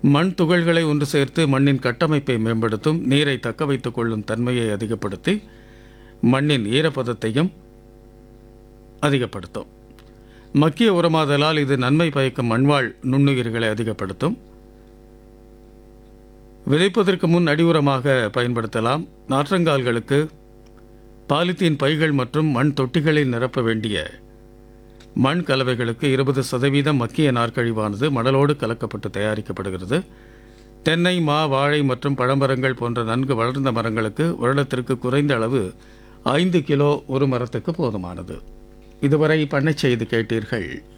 மண் துகள்களை ஒன்று சேர்த்து மண்ணின் கட்டமைப்பை மேம்படுத்தும் நீரை தக்க வைத்துக் கொள்ளும் தன்மையை அதிகப்படுத்தி மண்ணின் ஈரப்பதத்தையும் அதிகப்படுத்தும் மக்கிய உரமாதலால் இது நன்மை பயக்கும் மண்வாழ் நுண்ணுயிர்களை அதிகப்படுத்தும் விதைப்பதற்கு முன் அடி உரமாக பயன்படுத்தலாம் நாற்றங்கால்களுக்கு பாலித்தீன் பைகள் மற்றும் மண் தொட்டிகளில் நிரப்ப வேண்டிய மண் கலவைகளுக்கு இருபது சதவீதம் மக்கிய நார்க்கழிவானது மணலோடு கலக்கப்பட்டு தயாரிக்கப்படுகிறது தென்னை மா வாழை மற்றும் பழமரங்கள் போன்ற நன்கு வளர்ந்த மரங்களுக்கு வருடத்திற்கு குறைந்த அளவு ஐந்து கிலோ ஒரு மரத்துக்கு போதுமானது இதுவரை பண்ணைச் செய்து கேட்டீர்கள்